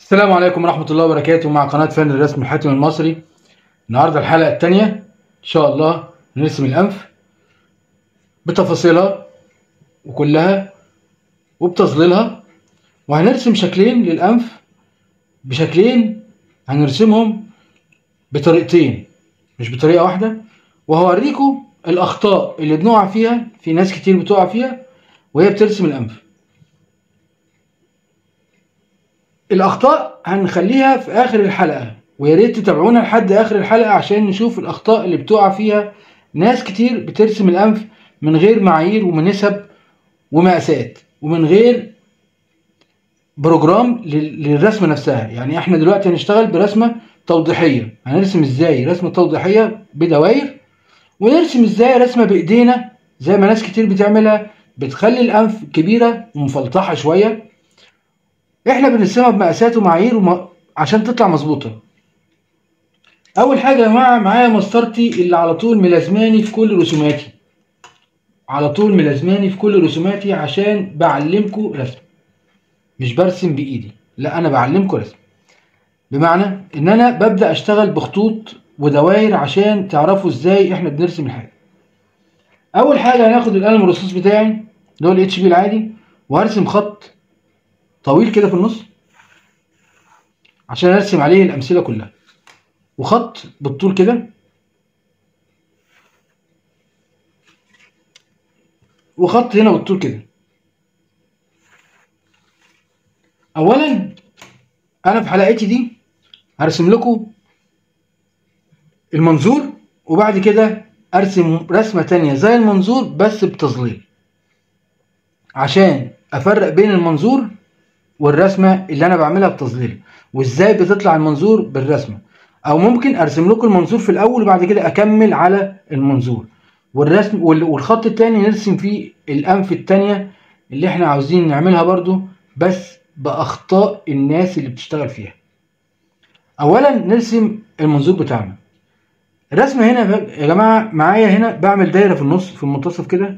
السلام عليكم ورحمة الله وبركاته مع قناة فن الرسم الحاتم المصري النهاردة الحلقة التانية إن شاء الله نرسم الأنف بتفاصيلها وكلها وبتظليلها وهنرسم شكلين للأنف بشكلين هنرسمهم بطريقتين مش بطريقة واحدة وهوريكم الأخطاء اللي بنقع فيها في ناس كتير بتقع فيها وهي بترسم الأنف الاخطاء هنخليها في اخر الحلقه ويا ريت تتابعونا لحد اخر الحلقه عشان نشوف الاخطاء اللي بتقع فيها ناس كتير بترسم الانف من غير معايير ومنسب ومقاسات ومن غير بروجرام لل- للرسمه نفسها يعني احنا دلوقتي هنشتغل برسمه توضيحيه هنرسم ازاي رسمه توضيحيه بدوائر ونرسم ازاي رسمه بايدينا زي ما ناس كتير بتعملها بتخلي الانف كبيره ومفلطحه شويه احنا بنرسمها بمقاسات ومعايير وم... عشان تطلع مظبوطه اول حاجه يا جماعه معايا مسطرتي اللي على طول ملازماني في كل رسوماتي على طول ملازماني في كل رسوماتي عشان بعلمكم رسم مش برسم بايدي لا انا بعلمكم رسم بمعنى ان انا ببدا اشتغل بخطوط ودوائر عشان تعرفوا ازاي احنا بنرسم الحاجه اول حاجه هناخد القلم الرصاص بتاعي اللي هو الاتش بي العادي وهرسم خط طويل كده في النص عشان ارسم عليه الامثله كلها وخط بالطول كده وخط هنا بالطول كده اولا انا في حلقتي دي هرسم لكم المنظور وبعد كده ارسم رسمه تانية زي المنظور بس بتظليل عشان افرق بين المنظور والرسمه اللي انا بعملها بتظليل وازاي بتطلع المنظور بالرسمه او ممكن ارسم لكم المنظور في الاول وبعد كده اكمل على المنظور والرسم وال- والخط التاني نرسم فيه الانف التانية اللي احنا عاوزين نعملها برضو بس باخطاء الناس اللي بتشتغل فيها اولا نرسم المنظور بتاعنا الرسمه هنا يا جماعه معايا هنا بعمل دايره في النص في المنتصف كده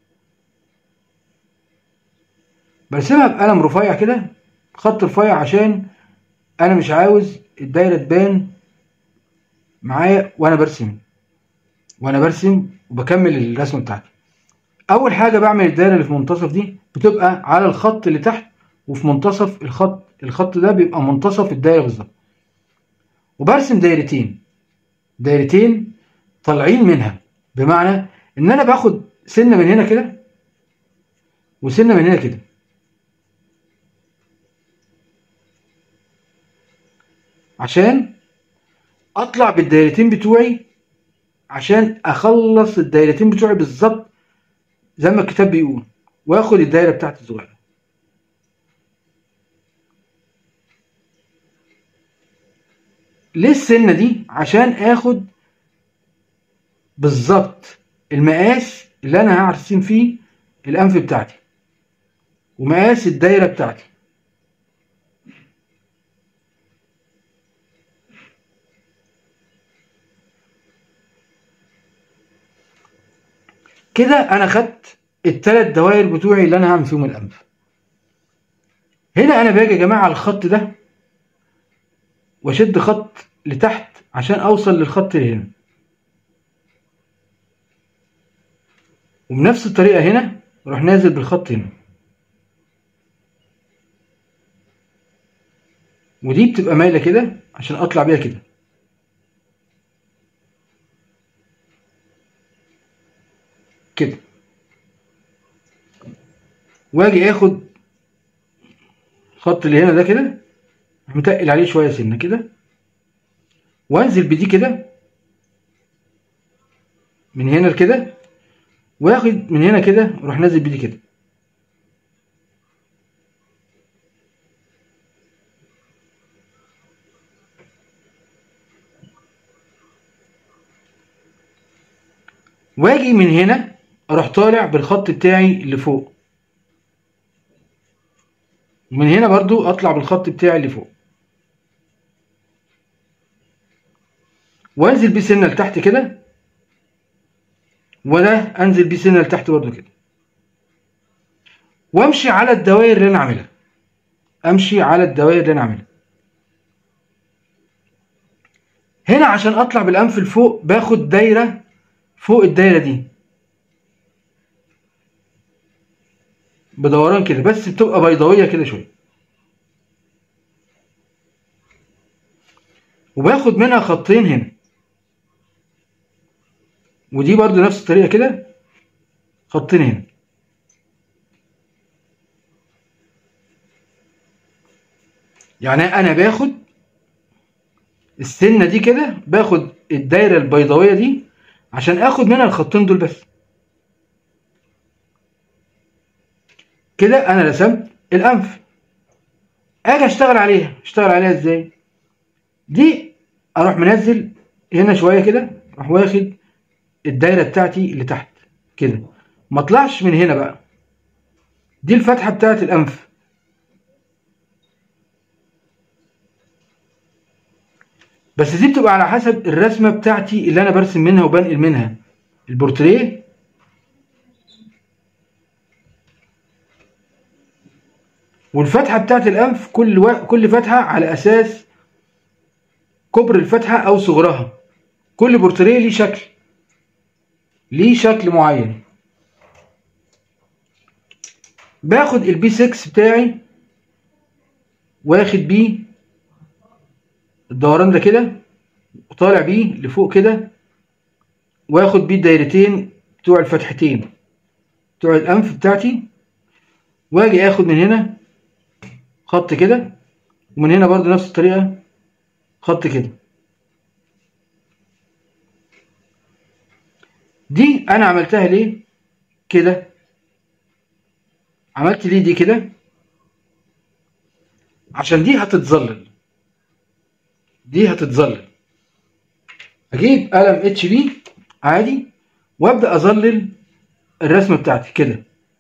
برسمها بقلم رفيع كده خط رفيع عشان انا مش عاوز الدايره تبان معايا وانا برسم وانا برسم وبكمل الرسمه بتاعتي اول حاجه بعمل الدايره اللي في المنتصف دي بتبقى على الخط اللي تحت وفي منتصف الخط الخط ده بيبقى منتصف الدايره بالظبط وبرسم دايرتين دايرتين طالعين منها بمعنى ان انا باخد سنه من هنا كده وسنه من هنا كده عشان اطلع بالدايرتين بتوعي عشان اخلص الدايرتين بتوعي بالظبط زي ما الكتاب بيقول واخد الدايره بتاعتي الصغيره ليه السنه دي عشان اخد بالظبط المقاس اللي انا هرسم فيه الانف بتاعتي ومقاس الدايره بتاعتي كده انا خدت التلات دوائر بتوعي اللي انا هعمل فيهم الانف هنا انا باجي يا جماعه على الخط ده واشد خط لتحت عشان اوصل للخط اللي هنا وبنفس الطريقه هنا اروح نازل بالخط هنا ودي بتبقى مايله كده عشان اطلع بيها كده كده واجي اخد الخط اللي هنا ده كده متقل عليه شويه سنه كده وانزل بدي كده من هنا لكده واخد من هنا كده واروح نازل بدي كده واجي من هنا اروح طالع بالخط بتاعي اللي فوق ومن هنا برضو اطلع بالخط بتاعي اللي فوق وانزل بيه سنه لتحت كده وده انزل بيه سنه لتحت برضو كده وامشي على الدوائر اللي انا عاملها امشي على الدوائر اللي انا عاملها هنا عشان اطلع بالانف لفوق باخد دايره فوق الدايره دي بدوران كده بس بتبقى بيضاويه كده شويه وباخد منها خطين هنا ودي برضو نفس الطريقه كده خطين هنا يعني انا باخد السنه دي كده باخد الدايره البيضاويه دي عشان اخد منها الخطين دول بس كده انا رسمت الانف اجي اشتغل عليها اشتغل عليها ازاي دي اروح منزل هنا شويه كده اروح واخد الدايره بتاعتي اللي تحت كده ما اطلعش من هنا بقى دي الفتحه بتاعت الانف بس دي بتبقى على حسب الرسمه بتاعتي اللي انا برسم منها وبنقل منها البورتريه والفتحه بتاعت الانف كل و... كل فتحه على اساس كبر الفتحه او صغرها كل بورتريه ليه شكل ليه شكل معين باخد البي 6 بتاعي واخد بيه الدوران ده كده وطالع بيه لفوق كده واخد بيه الدايرتين بتوع الفتحتين بتوع الانف بتاعتي واجي اخد من هنا خط كده ومن هنا برضو نفس الطريقة خط كده دي انا عملتها ليه كده عملت ليه دي كده عشان دي هتتظلل دي هتتظلل اجيب قلم اتش بي عادي وابدا اظلل الرسمه بتاعتي كده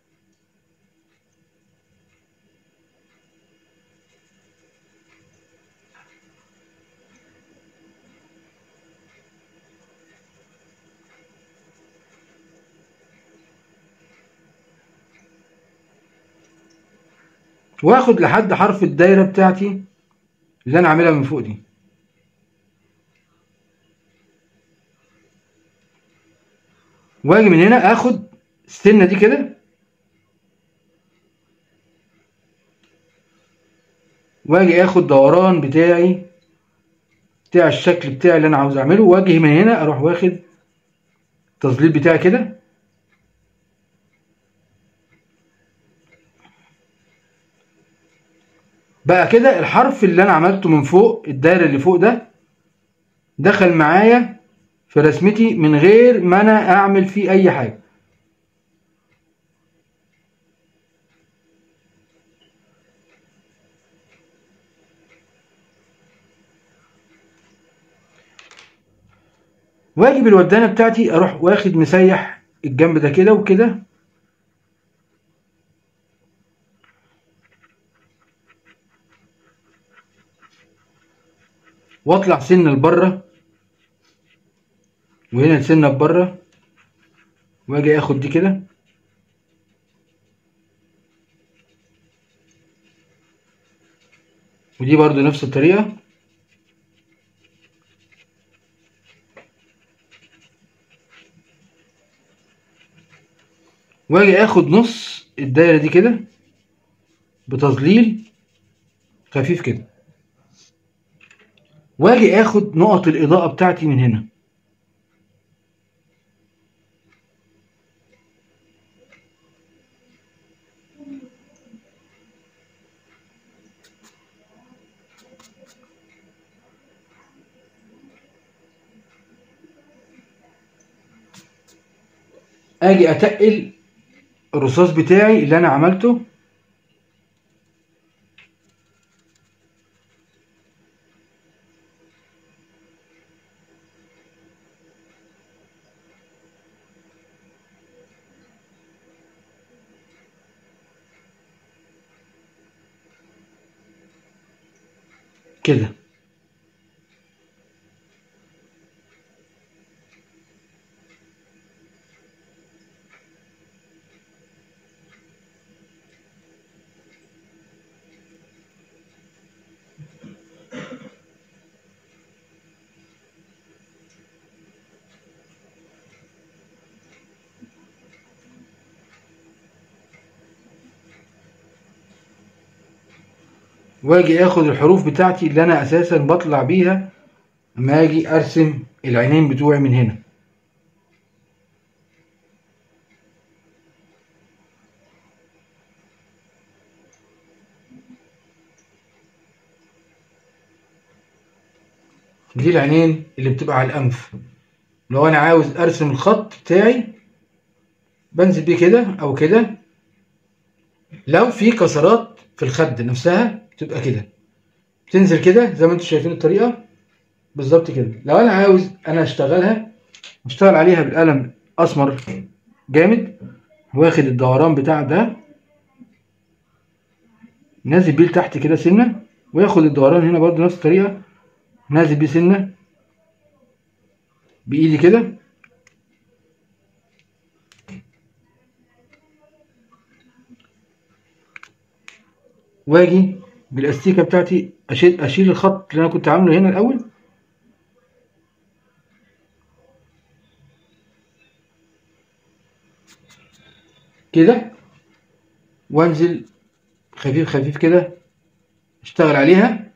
واخد لحد حرف الدايره بتاعتي اللي انا عاملها من فوق دي واجي من هنا اخد السنه دي كده واجي اخد دوران بتاعي بتاع الشكل بتاعي اللي انا عاوز اعمله واجي من هنا اروح واخد التظليل بتاعي كده بقى كده الحرف اللي انا عملته من فوق الدايره اللي فوق ده دخل معايا في رسمتي من غير ما انا اعمل فيه اي حاجه واجي بالودانه بتاعتي اروح واخد مسيح الجنب ده كده وكده واطلع سنه لبره وهنا سنه بره واجي اخد دي كده ودي برضو نفس الطريقه واجي اخد نص الدايره دي كده بتظليل خفيف كده واجي اخد نقط الاضاءه بتاعتي من هنا اجي اتقل الرصاص بتاعي اللي انا عملته كده واجي اخد الحروف بتاعتي اللي انا اساسا بطلع بيها اما اجي ارسم العينين بتوعي من هنا دي العينين اللي بتبقى على الانف لو انا عاوز ارسم الخط بتاعي بنزل بيه كده او كده لو في كسرات في الخد نفسها بتبقى كده بتنزل كده زي ما انتم شايفين الطريقه بالظبط كده لو انا عاوز انا اشتغلها اشتغل عليها بالقلم اسمر جامد واخد الدوران بتاع ده نازل بيه لتحت كده سنه وياخد الدوران هنا برضو نفس الطريقه نازل بيه سنه بايدي كده واجي بالاستيكه بتاعتي اشيل اشيل الخط اللي انا كنت عامله هنا الاول كده وانزل خفيف خفيف كده اشتغل عليها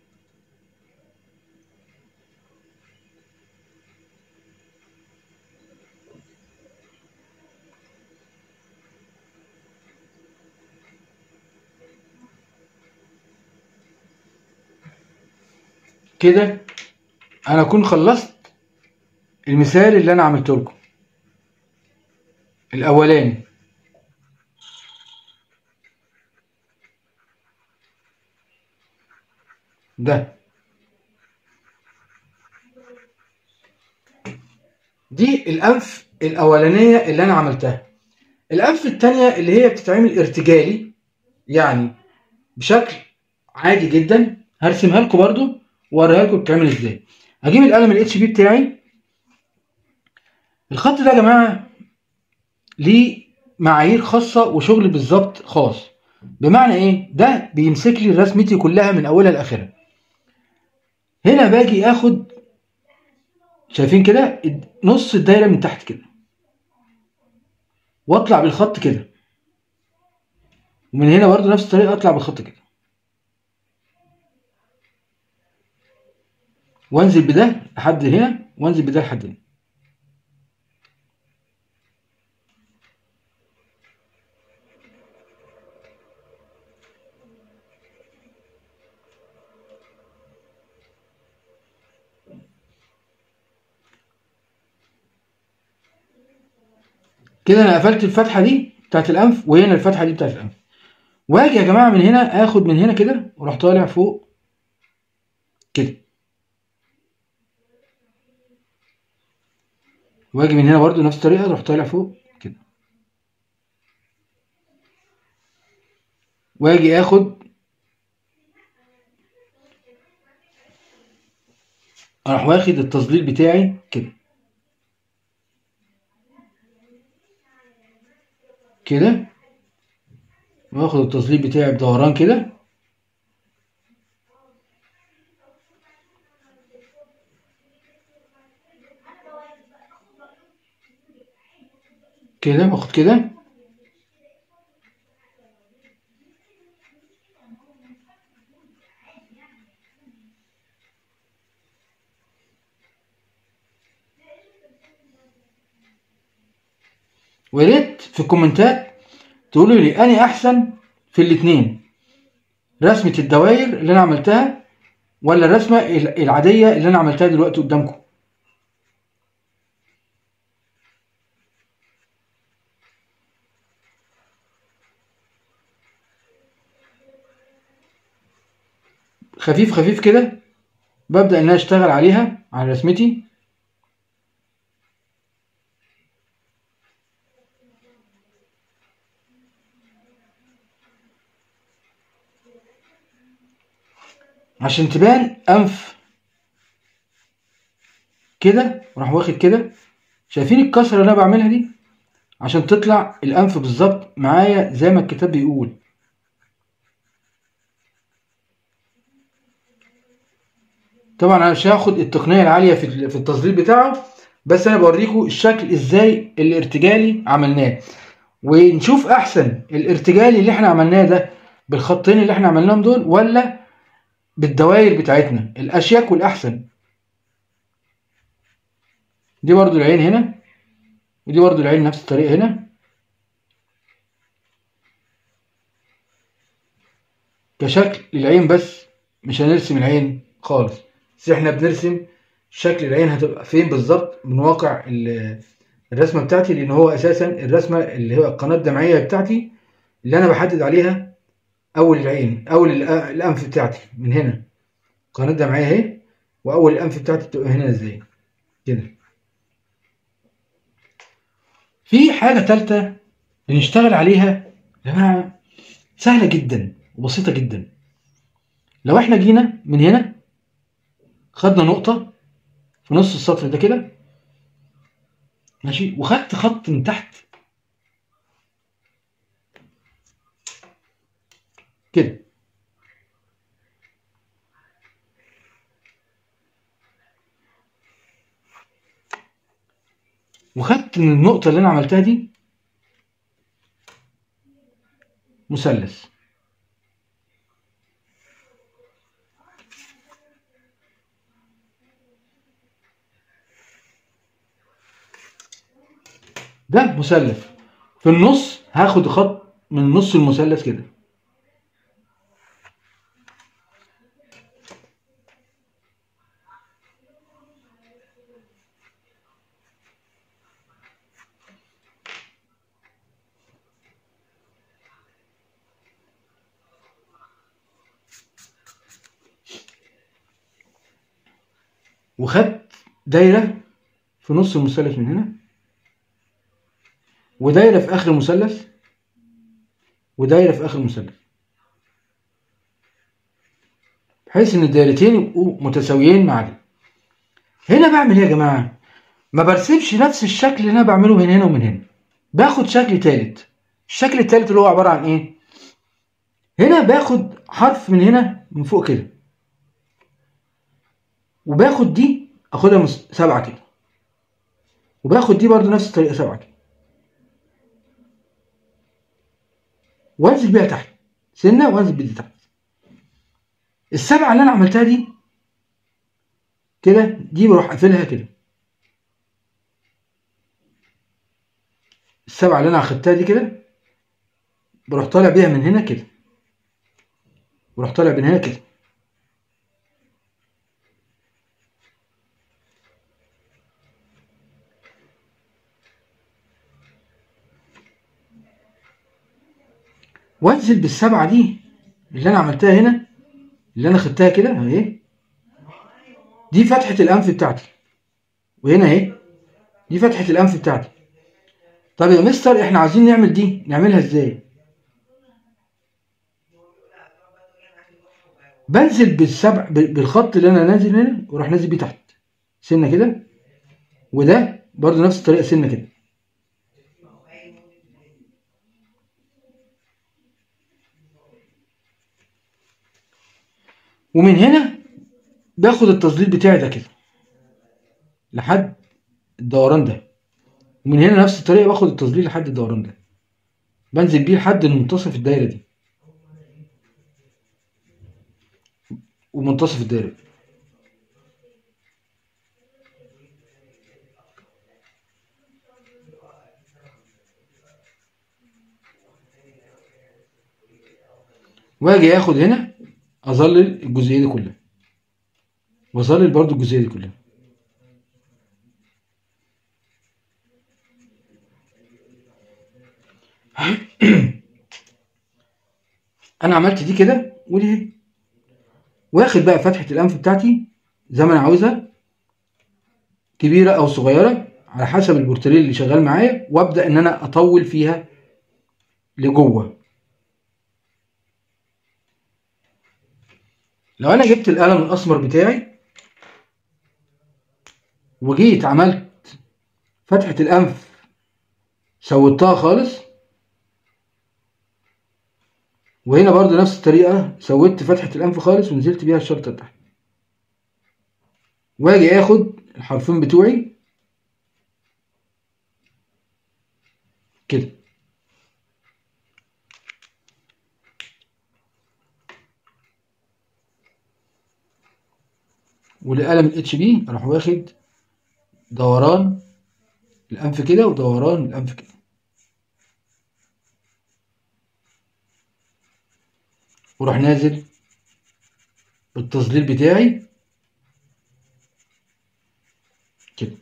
كده انا اكون خلصت المثال اللي انا عملته لكم الاولاني ده دي الانف الاولانيه اللي انا عملتها الانف التانية اللي هي بتتعمل ارتجالي يعني بشكل عادي جدا هرسمها لكم برضو واوريها لكم بتتعمل ازاي هجيب القلم الاتش بي بتاعي الخط ده يا جماعه ليه معايير خاصه وشغل بالظبط خاص بمعنى ايه ده بيمسك لي رسمتي كلها من اولها لاخرها هنا باجي اخد شايفين كده نص الدايره من تحت كده واطلع بالخط كده ومن هنا برضو نفس الطريقه اطلع بالخط كده وانزل بده لحد هنا وانزل بده لحد هنا كده انا قفلت الفتحه دي بتاعت الانف وهنا الفتحه دي بتاعت الانف واجي يا جماعه من هنا اخد من هنا كده واروح طالع فوق كده واجي من هنا برضو نفس الطريقه اروح طالع فوق كده واجي اخد اروح واخد التظليل بتاعي كده كده واخد التظليل بتاعي بدوران كده كده باخد كده وريت في الكومنتات تقولوا لي اني احسن في الاتنين رسمة الدوائر اللي انا عملتها ولا الرسمة العادية اللي انا عملتها دلوقتي قدامكم خفيف خفيف كده ببدأ ان انا اشتغل عليها على رسمتي عشان تبان انف كده وراح واخد كده شايفين الكسره اللي انا بعملها دي عشان تطلع الانف بالظبط معايا زي ما الكتاب بيقول طبعا انا مش هاخد التقنيه العاليه في في التظليل بتاعه بس انا بوريكم الشكل ازاي الارتجالي عملناه ونشوف احسن الارتجالي اللي احنا عملناه ده بالخطين اللي احنا عملناهم دول ولا بالدوائر بتاعتنا الاشيك والاحسن دي برضو العين هنا ودي برضو العين نفس الطريقة هنا كشكل العين بس مش هنرسم العين خالص بس احنا بنرسم شكل العين هتبقى فين بالظبط من واقع ال- الرسمة بتاعتي لان هو اساسا الرسمة اللي هو القناة الدمعية بتاعتي اللي انا بحدد عليها اول العين اول الأ- الانف بتاعتي من هنا القناة الدمعية اهي واول الانف بتاعتي بتبقى هنا ازاي كده في حاجة تالتة بنشتغل عليها يا جماعة سهلة جدا وبسيطة جدا لو احنا جينا من هنا خدنا نقطة في نص السطر ده كده ماشي وخدت خط من تحت كده وخدت من النقطة اللي أنا عملتها دي مثلث ده مثلث في النص هاخد خط من نص المثلث كده وخدت دايرة في نص المثلث من هنا ودايرة في آخر المثلث ودايرة في آخر المثلث بحيث إن الدايرتين يبقوا متساويين مع دي هنا بعمل إيه يا جماعة؟ ما برسمش نفس الشكل اللي أنا بعمله من هنا ومن هنا باخد شكل تالت الشكل التالت اللي هو عبارة عن إيه؟ هنا باخد حرف من هنا من فوق كده وباخد دي اخدها مس- سبعة كده وباخد دي برضو نفس الطريقة سبعة كده وانزل بيها تحت سنة وانزل بيها تحت السبعة اللي انا عملتها دي كده دي بروح قافلها كده السبعة اللي انا اخدتها دي كده بروح طالع بيها من هنا كده بروح طالع من هنا كده وانزل بالسبعة دي اللي انا عملتها هنا اللي انا خدتها كده اهي دي فتحة الانف بتاعتي وهنا اهي دي فتحة الانف بتاعتي طب يا مستر احنا عايزين نعمل دي نعملها ازاي بنزل بالسبع ب- بالخط اللي انا نازل هنا واروح نازل بيه تحت سنة كده وده برضو نفس الطريقة سنة كده ومن هنا باخد التظليل بتاعي ده كده لحد الدوران ده ومن هنا نفس الطريقة باخد التظليل لحد الدوران ده بنزل بيه لحد منتصف الدايرة دي ومنتصف الدايرة دي واجي اخد هنا اظلل الجزئيه دي كلها واظلل برضو الجزئيه دي كلها انا عملت دي كده ودي اهي. واخد بقى فتحه الانف بتاعتي زي ما انا عاوزها كبيره او صغيره على حسب البورتريل اللي شغال معايا وابدا ان انا اطول فيها لجوه لو انا جبت القلم الاسمر بتاعي وجيت عملت فتحة الانف سويتها خالص وهنا برضو نفس الطريقة سويت فتحة الانف خالص ونزلت بيها الشرطة تحت واجي اخد الحرفين بتوعي كده والقلم الاتش بي اروح واخد دوران الانف كده ودوران الانف كده واروح نازل بالتظليل بتاعي كده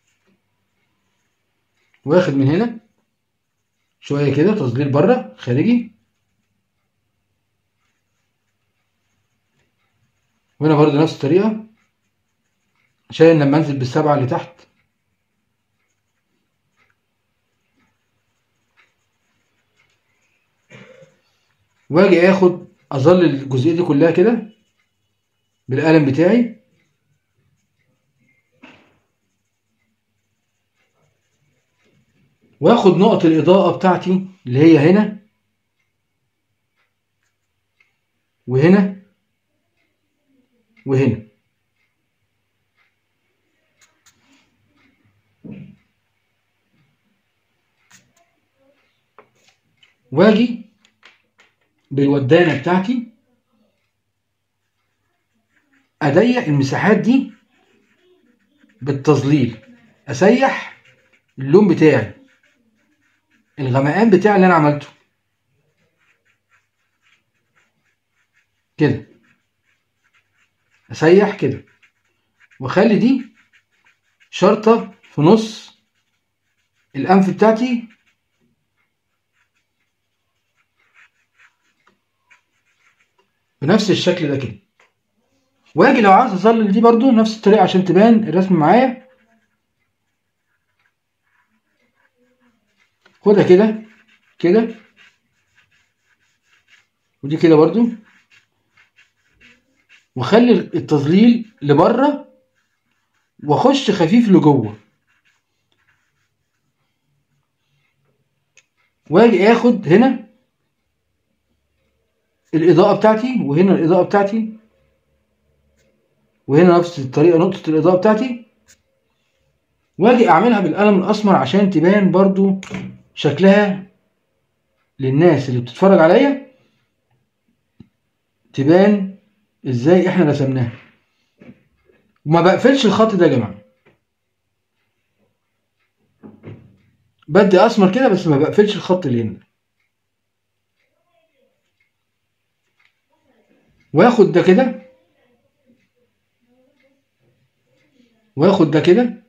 واخد من هنا شويه كده تظليل بره خارجي وهنا برضو نفس الطريقه عشان لما انزل بالسبعه اللي تحت واجي اخد اظلل الجزئيه دي كلها كده بالقلم بتاعي واخد نقط الاضاءه بتاعتي اللي هي هنا وهنا وهنا واجي بالودانه بتاعتي اضيق المساحات دي بالتظليل اسيح اللون بتاعي الغمقان بتاعي اللي انا عملته كده اسيح كده واخلي دي شرطة في نص الانف بتاعتي بنفس الشكل ده كده واجي لو عايز اظلل دي برضو نفس الطريقة عشان تبان الرسم معايا خدها كده كده ودي كده برضو وخلي التظليل لبره واخش خفيف لجوه واجي اخد هنا الاضاءه بتاعتي وهنا الاضاءه بتاعتي وهنا نفس الطريقه نقطه الاضاءه بتاعتي واجي اعملها بالقلم الاسمر عشان تبان برضو شكلها للناس اللي بتتفرج عليا تبان ازاي احنا رسمناها وما بقفلش الخط ده يا جماعه بدي اسمر كده بس ما بقفلش الخط اللي هنا واخد ده كده واخد ده كده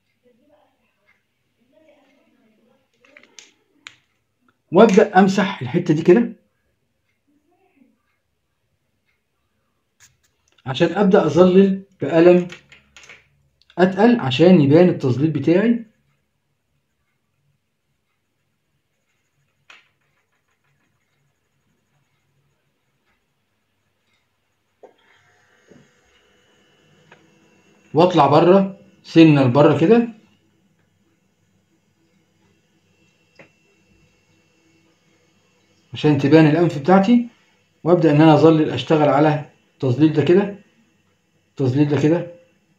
وابدا امسح الحته دي كده عشان ابدا اظلل بقلم اتقل عشان يبان التظليل بتاعي واطلع بره سنه لبره كده عشان تبان الانف بتاعتي وابدا ان انا اظلل اشتغل على التظليل ده كده التظليل ده كده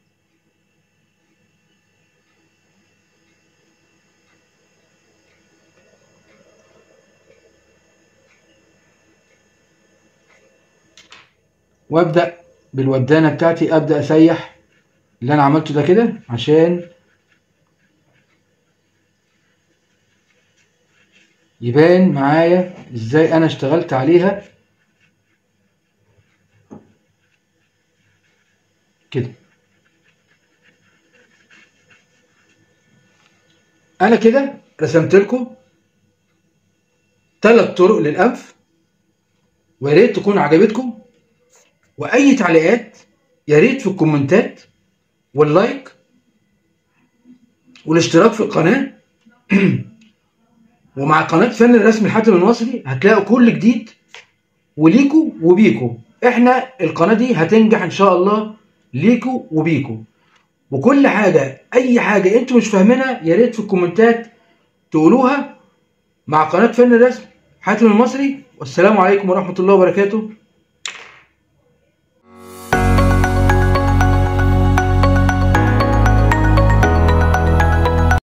وابدا بالودانه بتاعتي ابدا اسيح اللي انا عملته ده كده عشان يبان معايا ازاي انا اشتغلت عليها كده انا كده رسمت لكم ثلاث طرق للانف ويا ريت تكون عجبتكم واي تعليقات يا ريت في الكومنتات واللايك والاشتراك في القناه ومع قناه فن الرسم الحاتم المصري هتلاقوا كل جديد وليكوا وبيكوا احنا القناه دي هتنجح ان شاء الله ليكوا وبيكوا وكل حاجه اي حاجه انتوا مش فاهمينها يا ريت في الكومنتات تقولوها مع قناه فن الرسم حاتم المصري والسلام عليكم ورحمه الله وبركاته